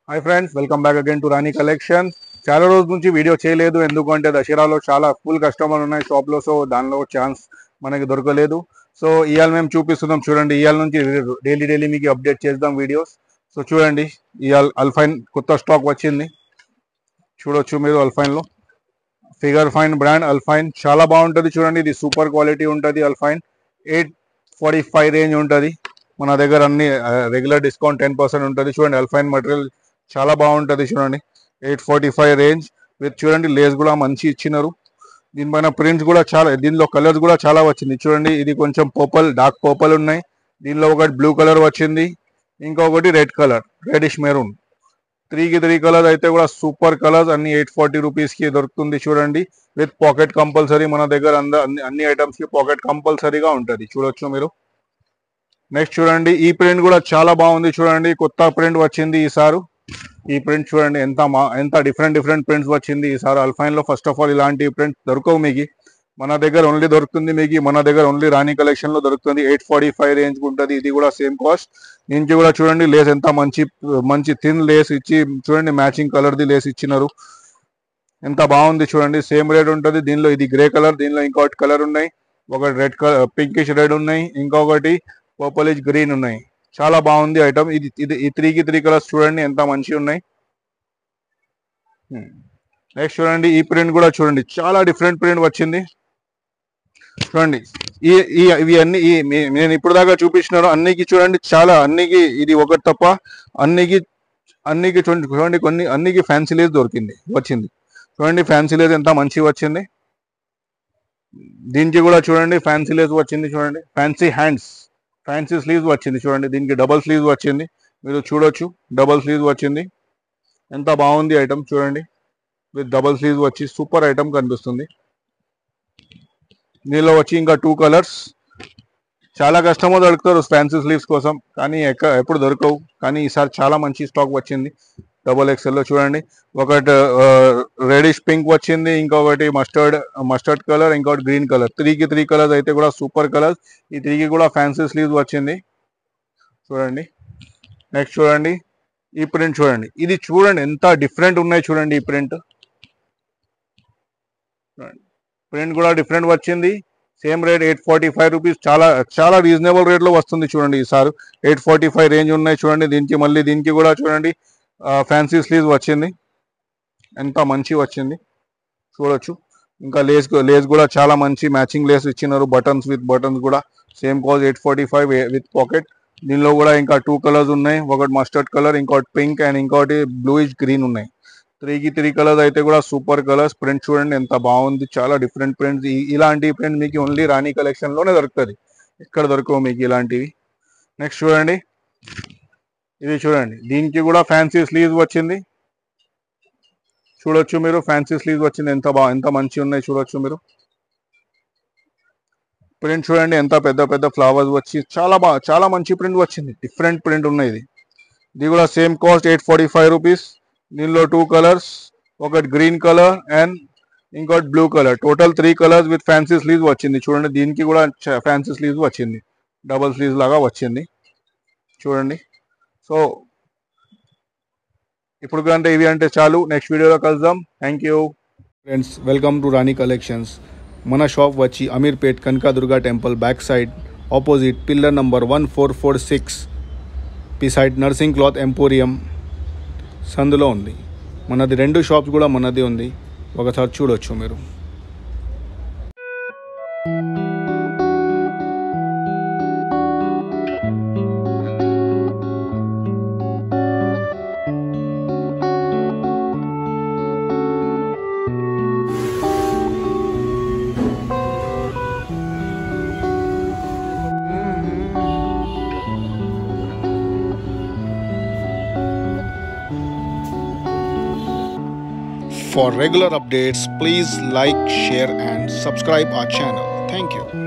Hi friends welcome back again to Rani collection చాలా రోజుల నుంచి వీడియో చేయలేదు ఎందుకంటే దసరాలో చాలా ఫుల్ కస్టమర్ ఉన్నాయి షాప్ లో సో దానిలో ఛాన్స్ మనకి దొరకలేదు సో ఇవాళ మేము చూపిస్తున్నాం చూడండి ఇవాళ నుంచి డైలీ డైలీ మీకు అప్డేట్ చేద్దాం వీడియోస్ సో చూడండి ఇవాళ అల్ఫైన్ కొత్త స్టాక్ వచ్చింది చూడొచ్చు మీరు అల్ఫైన్ లో ఫిగర్ ఫైన్ బ్రాండ్ అల్ఫైన్ చాలా బాగుంటుంది చూడండి ఇది సూపర్ క్వాలిటీ ఉంటుంది అల్ఫైన్ ఎయిట్ ఫార్టీ ఫైవ్ రేంజ్ ఉంటుంది మన దగ్గర అన్ని రెగ్యులర్ డిస్కౌంట్ టెన్ పర్సెంట్ ఉంటుంది చూడండి అల్ఫైన్ మెటీరియల్ చాలా బాగుంటుంది చూడండి eight forty five range with చూడండి లేస్ కూడా మంచి ఇచ్చినారు దీనిపైన ప్రింట్స్ కూడా చాలా దీనిలో కలర్స్ కూడా చాలా వచ్చింది చూడండి ఇది కొంచెం పర్పల్ డార్క్ పర్పల్ ఉన్నాయి దీనిలో ఒకటి బ్లూ కలర్ వచ్చింది ఇంకొకటి రెడ్ కలర్ రెడిష్ మెరూన్ త్రీకి త్రీ కలర్స్ అయితే కూడా సూపర్ కలర్స్ అన్ని ఎయిట్ ఫార్టీ రూపీస్ కి దొరుకుతుంది చూడండి విత్ పాకెట్ కంపల్సరీ మన దగ్గర అంద అన్ని అన్ని ఐటమ్స్ కి పాకెట్ కంపల్సరీగా ఉంటుంది చూడొచ్చు మీరు నెక్స్ట్ చూడండి ఈ ప్రింట్ కూడా చాలా బాగుంది చూడండి కొత్త ప్రింట్ వచ్చింది ఈసారి ఈ ప్రింట్ చూడండి ఎంత మా ఎంత డిఫరెంట్ డిఫరెంట్ ప్రింట్స్ వచ్చింది ఈసారి అల్ఫైన్ లో ఫస్ట్ ఆఫ్ ఆల్ ఇలాంటి ప్రింట్ దొరకవు మీకు మన దగ్గర ఓన్లీ దొరుకుతుంది మీకు మన దగ్గర ఓన్లీ రాణి కలెక్షన్ లో దొరుకుతుంది ఎయిట్ ఫార్టీ ఫైవ్ రేంజ్ ఉంటుంది ఇది కూడా సేమ్ కాస్ట్ నుంచి కూడా చూడండి లేస్ ఎంత మంచి మంచి థిన్ లేస్ ఇచ్చి చూడండి మ్యాచింగ్ కలర్ ది లేస్ ఇచ్చినారు ఎంత బాగుంది చూడండి సేమ్ రేట్ ఉంటుంది దీనిలో ఇది గ్రే కలర్ దీనిలో ఇంకొకటి కలర్ ఉన్నాయి ఒకటి రెడ్ కలర్ పింకిష్ రెడ్ ఉన్నాయి ఇంకొకటి పర్పలిష్ గ్రీన్ ఉన్నాయి చాలా బాగుంది ఐటమ్ ఇది ఇది ఈ త్రీకి త్రీ కలర్స్ చూడండి ఎంత మంచిగా ఉన్నాయి నెక్స్ట్ చూడండి ఈ ప్రింట్ కూడా చూడండి చాలా డిఫరెంట్ ప్రింట్ వచ్చింది చూడండి ఈ ఈ ఇవి అన్ని ఈ మీ- నేను ఇప్పుడు దాకా చూపించినాను అన్నికి చూడండి చాలా అన్నికి ఇది ఒకటి తప్ప అన్నికి అన్నికి చూడండి చూడండి కొన్ని అన్నికి ఫ్యాన్సీ లేస్ దొరికింది వచ్చింది చూడండి ఫ్యాన్సీ లేస్ ఎంత మంచిగా వచ్చింది దీనికి కూడా చూడండి ఫ్యాన్సీ లేస్ వచ్చింది చూడండి ఫ్యాన్సీ హ్యాండ్స్ ఫ్యాన్సీ స్లీవ్స్ వచ్చింది చూడండి దీనికి డబల్ స్లీవ్స్ వచ్చింది మీరు చూడొచ్చు డబల్ స్లీవ్స్ వచ్చింది ఎంత బాగుంది ఐటమ్ చూడండి విత్ డబల్ స్లీవ్స్ వచ్చి సూపర్ ఐటమ్ కనిపిస్తుంది దీనిలో వచ్చి ఇంకా టూ కలర్స్ చాలా కస్టమర్ దొరుకుతారు ఫ్యాన్సీ స్లీవ్స్ కోసం కానీ ఎక్క ఎప్పుడు దొరకవు కానీ ఈసారి చాలా మంచి స్టాక్ వచ్చింది డబల్ ఎక్స్ఎల్ లో చూడండి ఒకటి రెడిష్ పింక్ వచ్చింది ఇంకొకటి మస్టర్డ్ మస్టర్డ్ కలర్ ఇంకొకటి గ్రీన్ కలర్ త్రీకి త్రీ కలర్స్ అయితే కూడా సూపర్ కలర్స్ ఈ త్రీకి కూడా ఫ్యాన్సీ స్లీవ్స్ వచ్చింది చూడండి నెక్స్ట్ చూడండి ఈ ప్రింట్ చూడండి ఇది చూడండి ఎంత డిఫరెంట్ ఉన్నాయి చూడండి ఈ ప్రింట్ ప్రింట్ కూడా డిఫరెంట్ వచ్చింది same rate eight forty five rupees చాలా చాలా రీజనబుల్ రేట్లో వస్తుంది చూడండి ఈసారి ఎయిట్ ఫార్టీ ఫైవ్ రేంజ్ ఉన్నాయి చూడండి దీనికి మళ్ళీ దీనికి కూడా చూడండి ఫ్యాన్సీ స్లీవ్స్ వచ్చింది ఎంత మంచి వచ్చింది చూడొచ్చు ఇంకా లేస్ లేస్ కూడా చాలా మంచి మ్యాచింగ్ లేస్ ఇచ్చినారు బటన్స్ విత్ బటన్స్ కూడా సేమ్ కాజ్ eight forty five with pocket దీనిలో కూడా ఇంకా టూ కలర్స్ ఉన్నాయి ఒకటి మస్టర్డ్ కలర్ ఇంకోటి పింక్ అండ్ ఇంకోటి బ్లూయిష్ గ్రీన్ ఉన్నాయి త్రీకి త్రీ కలర్స్ అయితే కూడా సూపర్ కలర్స్ ప్రింట్ చూడండి ఎంత బాగుంది చాలా డిఫరెంట్ ప్రింట్స్ ఇలాంటి ప్రింట్ మీకు ఓన్లీ రాణి కలెక్షన్ లోనే దొరుకుతుంది ఎక్కడ దొరకవు మీకు ఇలాంటివి నెక్స్ట్ చూడండి ఇది చూడండి దీనికి కూడా ఫ్యాన్సీ స్లీవ్స్ వచ్చింది చూడొచ్చు మీరు ఫ్యాన్సీ స్లీవ్స్ వచ్చింది ఎంత బా ఎంత మంచి ఉన్నాయి చూడొచ్చు మీరు ప్రింట్ చూడండి ఎంత పెద్ద పెద్ద ఫ్లవర్స్ వచ్చి చాలా బాగా చాలా మంచి ప్రింట్ వచ్చింది డిఫరెంట్ ప్రింట్ ఉన్నాయి ఇది ఇది కూడా same cost eight forty five rupees దీనిలో టూ కలర్స్ ఒకటి గ్రీన్ కలర్ అండ్ ఇంకోటి blue colour total three colours with fancy sleeves వచ్చింది చూడండి దీనికి కూడా ఫ్యాన్సీ స్లీవ్స్ వచ్చింది డబల్ స్లీవ్స్ లాగా వచ్చింది చూడండి సో ఇప్పుడు కంటే ఇవి అంటే చాలు నెక్స్ట్ వీడియోలో కలుద్దాం thank you friends welcome to Rani collections మన షాప్ వచ్చి Ameerpet Kanakadurga temple back side opposite pillar number one four four six side Narsing cloth emporium సందులో ఉంది మనది రెండు షాప్స్ కూడా మనది ఉంది ఒకసారి చూడొచ్చు మీరు For regular updates, please like, share, and subscribe our channel. Thank you.